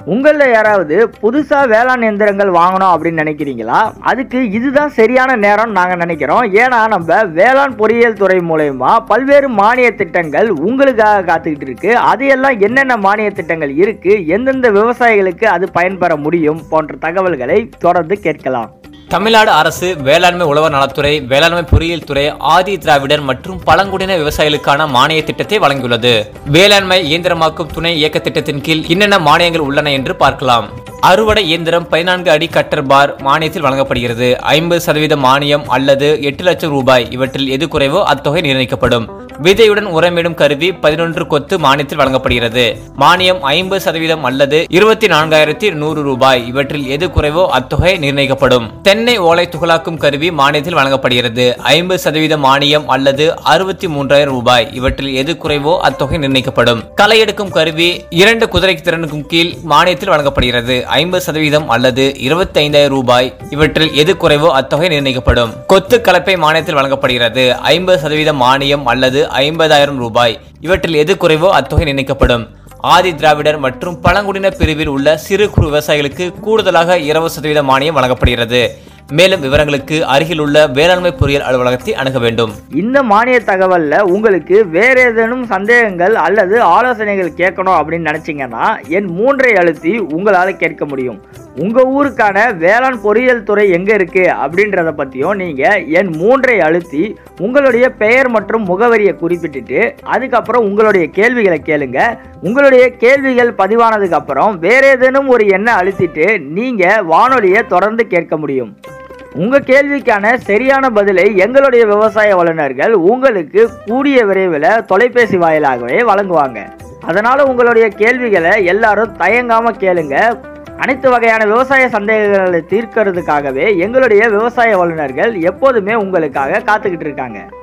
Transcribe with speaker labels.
Speaker 1: உங்களில் யாராவது புதுசாக வேளாண் எந்திரங்கள் வாங்கணும் அப்படின்னு நினைக்கிறீங்களா அதுக்கு இதுதான் சரியான நேரம் நாங்கள் நினைக்கிறோம் ஏன்னா நம்ம வேளாண் பொறியியல் துறை மூலயமா பல்வேறு மானிய திட்டங்கள் உங்களுக்காக காத்துக்கிட்டு இருக்கு அது எல்லாம் என்னென்ன மானிய திட்டங்கள் இருக்கு எந்தெந்த விவசாயிகளுக்கு அது பயன்பெற முடியும் போன்ற தகவல்களை தொடர்ந்து கேட்கலாம்
Speaker 2: தமிழ்நாடு அரசு வேளாண்மை உழவர் நலத்துறை வேளாண்மை பொறியியல் துறை ஆதி திராவிடர் மற்றும் பழங்குடியின விவசாயிகளுக்கான மானிய திட்டத்தை வழங்கியுள்ளது வேளாண்மை இயந்திரமாக்கும் துணை இயக்க திட்டத்தின் கீழ் என்னென்ன மானியங்கள் உள்ளன என்று பார்க்கலாம் அறுவடை இயந்திரம் பதினான்கு அடி கட்டர் பார் மானியத்தில் வழங்கப்படுகிறது ஐம்பது சதவீத மானியம் அல்லது எட்டு லட்சம் ரூபாய் இவற்றில் எது குறைவோ அத்தொகை நிர்ணயிக்கப்படும் விதையுடன் உரமிடும் கருவி பதினொன்று கொத்து மானியத்தில் வழங்கப்படுகிறது மானியம் ஐம்பது சதவீதம் அல்லது இருபத்தி நான்காயிரத்தி நூறு ரூபாய் இவற்றில் எது குறைவோ அத்தொகை நிர்ணயிக்கப்படும் தென்னை ஓலை துகளாக்கும் கருவி மானியத்தில் வழங்கப்படுகிறது ஐம்பது சதவீத மானியம் அல்லது அறுபத்தி மூன்றாயிரம் ரூபாய் இவற்றில் எது குறைவோ அத்தொகை நிர்ணயிக்கப்படும் களை எடுக்கும் கருவி இரண்டு குதிரை திறனுக்கும் கீழ் மானியத்தில் வழங்கப்படுகிறது ஐம்பது சதவீதம் அல்லது இருபத்தி ஐந்தாயிரம் ரூபாய் இவற்றில் எது குறைவோ அத்தொகை நிர்ணயிக்கப்படும் கொத்து கலப்பை மானியத்தில் வழங்கப்படுகிறது ஐம்பது சதவீதம் மானியம் அல்லது ஐம்பதாயிரம் ரூபாய் இவற்றில் எது குறைவோ அத்தொகை நிர்ணயிக்கப்படும் ஆதி திராவிடர் மற்றும் பழங்குடியினர் பிரிவில் உள்ள சிறு குறு விவசாயிகளுக்கு கூடுதலாக இருபது சதவீத மானியம் வழங்கப்படுகிறது மேலும் விவரங்களுக்கு அருகில் உள்ள வேளாண்மை பொறியியல் அலுவலகத்தை அணுக வேண்டும்
Speaker 1: இந்த மானிய தகவல்ல உங்களுக்கு வேற ஏதேனும் சந்தேகங்கள் அல்லது ஆலோசனைகள் கேட்கணும் அப்படின்னு நினைச்சீங்கன்னா என் மூன்றை அழுத்தி உங்களால கேட்க முடியும் உங்க ஊருக்கான வேளாண் பொறியியல் துறை எங்க இருக்கு அப்படின்றத பத்தியும் நீங்க என் மூன்றை அழுத்தி உங்களுடைய பெயர் மற்றும் முகவரியை குறிப்பிட்டுட்டு அதுக்கப்புறம் உங்களுடைய கேள்விகளை கேளுங்க உங்களுடைய கேள்விகள் பதிவானதுக்கு அப்புறம் வேற ஏதேனும் ஒரு எண்ணை அழுத்திட்டு நீங்க வானொலியை தொடர்ந்து கேட்க முடியும் உங்க கேள்விக்கான சரியான பதிலை எங்களுடைய விவசாய வல்லுநர்கள் உங்களுக்கு கூடிய விரைவில் தொலைபேசி வாயிலாகவே வழங்குவாங்க அதனால உங்களுடைய கேள்விகளை எல்லாரும் தயங்காம கேளுங்க அனைத்து வகையான விவசாய சந்தேகங்களை தீர்க்கறதுக்காகவே எங்களுடைய விவசாய வல்லுநர்கள் எப்போதுமே உங்களுக்காக காத்துக்கிட்டு இருக்காங்க